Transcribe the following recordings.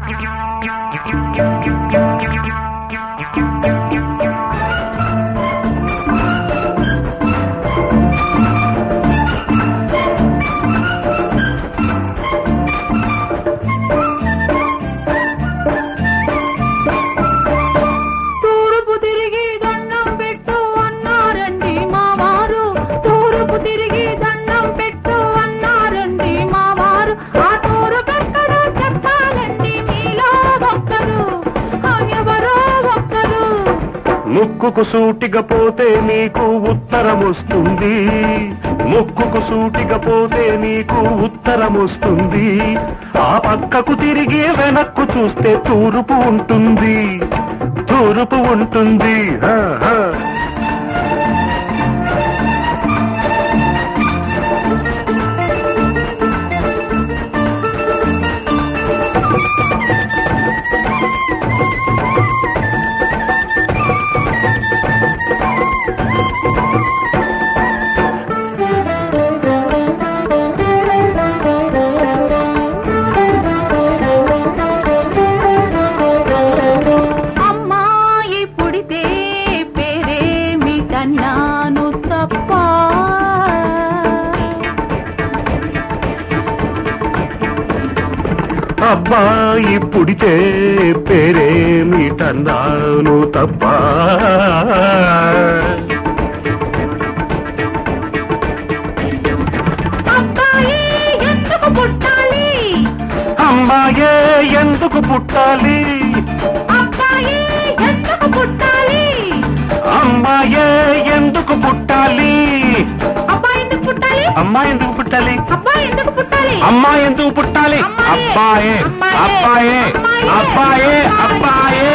తూర్పు తిరిగి దండం పెట్టు అన్నారండి మా వారు తూర్పు తిరిగి దండం పెట్టు అన్నారండి మా వారు ఆ తూరు పెక్కడో చెప్పాలండి మీలో ఒక్కరు ఆ ఎవరో ఒక్కరు ముక్కుకు సూటిగా పోతే నీకు ఉత్తరం వస్తుంది ముక్కుకు సూటిగా పోతే నీకు ఉత్తరం వస్తుంది ఆ పక్కకు తిరిగి వెనక్కు చూస్తే తూర్పు ఉంటుంది తూర్పు ఉంటుంది హా, హా. అమ్మాయి పుడితే పేరేమిటన్నాను తప్ప అబ్బాయి పుడితే పేరేమిటన్నాను తప్ప అబ్బాయి ఎందుకు పుట్టాలి అమ్మాయే ఎందుకు పుట్టాలి అబ్బాయి ఎందుకు పుట్టాలి అమ్మాయే ఎందుకు పుట్టాలి అబ్బాయి ఎందుకు పుట్టాలి అమ్మాయి ఎందుకు పుట్టాలి అబ్బాయి ఎందుకు పుట్టాలి అమ్మాయి ఎందుకు పుట్టాలి అబ్బాయే అబ్బాయే అబ్బాయే అబ్బాయే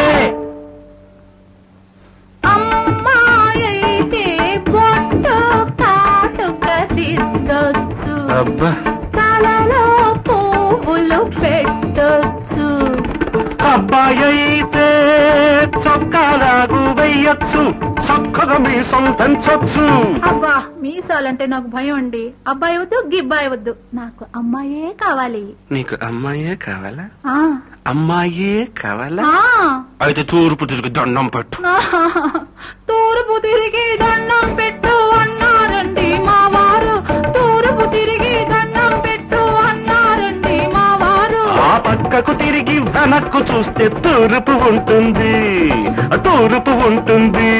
అమ్మాయైతే బొట్టు కాటుక దిద్దొచ్చు అబ్బా తలలో పువ్వులు పెట్టొచ్చు అబ్బాయి అయితే చొక్కాలాగు వెయ్యొచ్చు చక్కగా మీ పెంచొచ్చు అబ్బా మీసాలంటే నాకు భయం అండి అబ్బాయి వద్దు గిబ్బాయి వద్దు నాకు అమ్మాయే కావాలి నీకు అమ్మాయే కావాలా ఆ అమ్మాయే కావాలా ఆ అయితే తూర్పు తిరిగి దండం పెట్టు తూర్పు తిరిగి దండం పెట్టు అన్నారండి మా వారు తూర్పు తిరిగి దండం పెట్టు అన్నారండి మా వారు ఆ పక్కకు తిరిగి వెనక్కు చూస్తే తూర్పు ఉంటుంది తూర్పు ఉంటుంది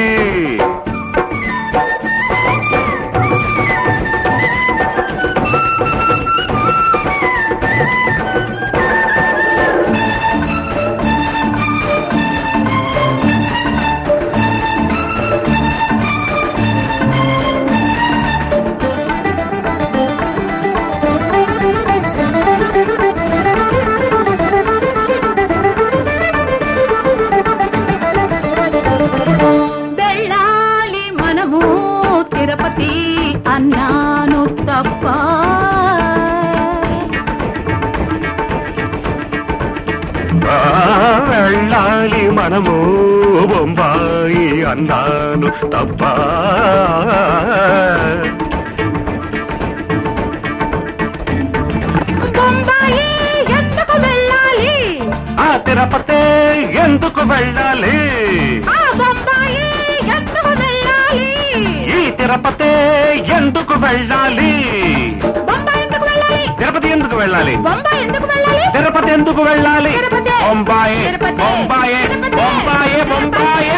వెళ్ళాలి మనము తిరుపతి అన్నాను తప్ప ఆ, వెళ్ళాలి మనము బొంబాయి అన్నాను తప్ప బొంబాయి ఎందుకు వెళ్ళాలి ఆ తిరుపతి ఎందుకు వెళ్ళాలి ఆ బొంబాయి ఎందుకు వెళ్ళాలి ఈ తిరుపతి ఎందుకు వెళ్ళాలి బొంబాయి ఎందుకు వెళ్ళాలి తిరుపతి ఎందుకు వెళ్ళాలి బొంబాయి ఎందుకు వెళ్ళాలి తిరుపతి ఎందుకు వెళ్ళాలి తిరుపతి. బొంబాయి తిరుపతి. బొంబాయి తిరుపతి. బొంబాయి బొంబాయి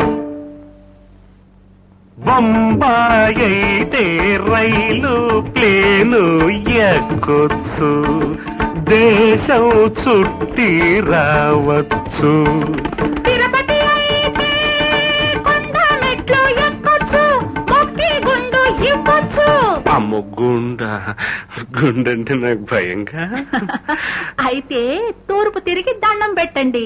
బొంబాయి అయితే రైలు ప్లేను ఎక్కొచ్చు దేశం చుట్టి రావచ్చు తిరుపతి అయితే కొండ మెట్లు ఎక్కొచ్చు మొక్కి గుండు ఇవ్వచ్చు అమ్మ గుండ గుండంటే నాకు భయంగా అయితే తూర్పు తిరిగి దండం పెట్టండి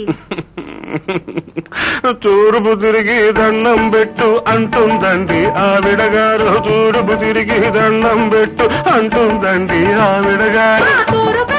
తూర్పు తిరిగి దండం పెట్టు అంటుందండి ఆవిడగారు తూర్పు తిరిగి దండం పెట్టు అంటుందండి ఆవిడగారు ఆ తూర్పు